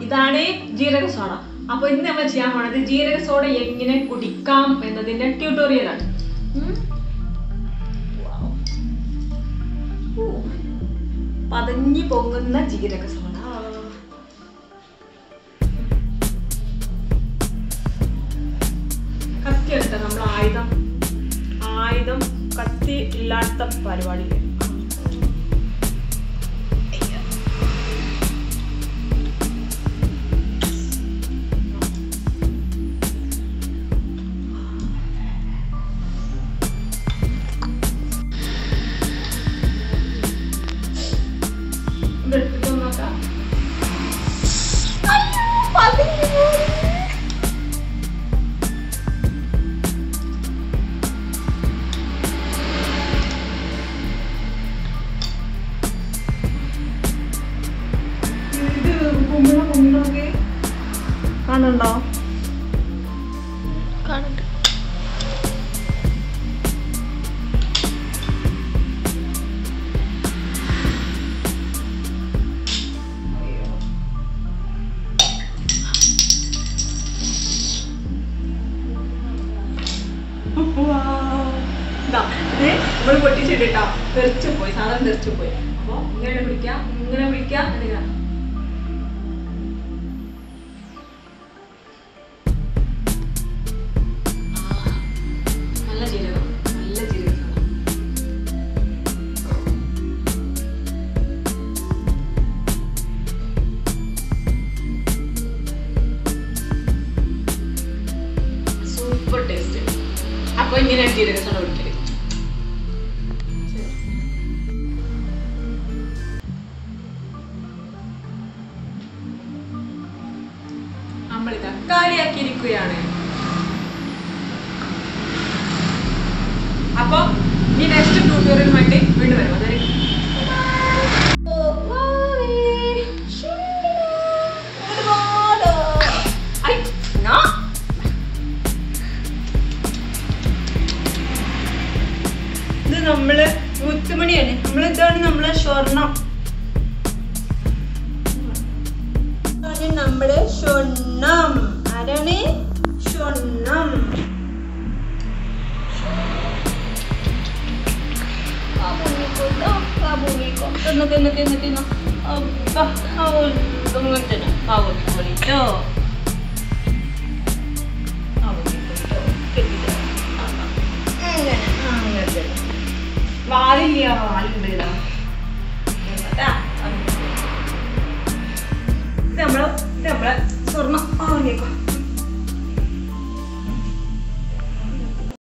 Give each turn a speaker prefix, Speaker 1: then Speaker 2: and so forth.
Speaker 1: ഇതാണ് ജീരക സോഡ അപ്പൊ ഇന്ന് നമ്മൾ ചെയ്യാൻ പോണത് ജീരക സോഡ എങ്ങനെ കുടിക്കാം എന്നതിന്റെ ട്യൂട്ടോറിയലാണ് ഉം. Wow. ഊ. പതഞ്ഞു പൊങ്ങുന്ന ജീരക സോഡ കത്തി എടുത്ത നമ്മൾ ആയുധം ആയുധം കത്തി ഇല്ലാത്ത പരിപാടി ഇതെടുത്തിട്ട് നോക്കാം ഇത് കുമ്പിള കുമ്പിളൊക്കെ കാണുന്നുണ്ടോ
Speaker 2: കാണുന്നുണ്ട്
Speaker 1: നമ്മൾ പൊട്ടിച്ചിട്ടാ തെറിച്ചു പോയി സാധനം തെറിച്ചു പോയി അപ്പൊ ഇങ്ങനെ പിടിക്കാം ഇങ്ങനെ പിടിക്കാം എന്നിങ്ങനെ നല്ല ജീരകം നല്ല ജീരകം സൂപ്പർ ടേസ്റ്റ് അപ്പൊ ഇങ്ങനെ ജീരക സോഡ കുടിക്കല് നമ്മളിതാ കാലിയാക്കിയിരിക്കുകയാണ് അപ്പൊ ഈ നെക്സ്റ്റ് ട്യൂട്ടോറിയൽ വേണ്ടി വീണ്ടും വരും അതൊരു ഐ, ഞാ.
Speaker 2: ഇത് നമ്മള് മുത്തുമണിയാണ് നമ്മള് ഇതാണ് നമ്മളെ സ്വർണം ഇതാണ് നമ്മളെ സ്വർണം ആരാണ് സ്വർണം ആ പൊങ്ങിക്കോട്ടോ, ആ പൊങ്ങിക്കോ. തിന്ന് തിന്ന് തിന്ന് തിന്ന്. അബ്ബാ, ആ ഒന്നും തന്നെ. ആ പൊങ്ങിക്കോളിട്ടോ. ആ പൊങ്ങിക്കോളിട്ടോ. കെട്ടിട്ടോ. ആ, ആ. അങ്ങനെ, ആ, അങ്ങനെ തന്നെ.
Speaker 1: വാലില്ല വാലുണ്ട് ഇതാ
Speaker 2: ഇതാ, ആ. ഇത് നമ്മളെ ഇത് നമ്മളെ സ്വർണം ആ പൊങ്ങിക്കോ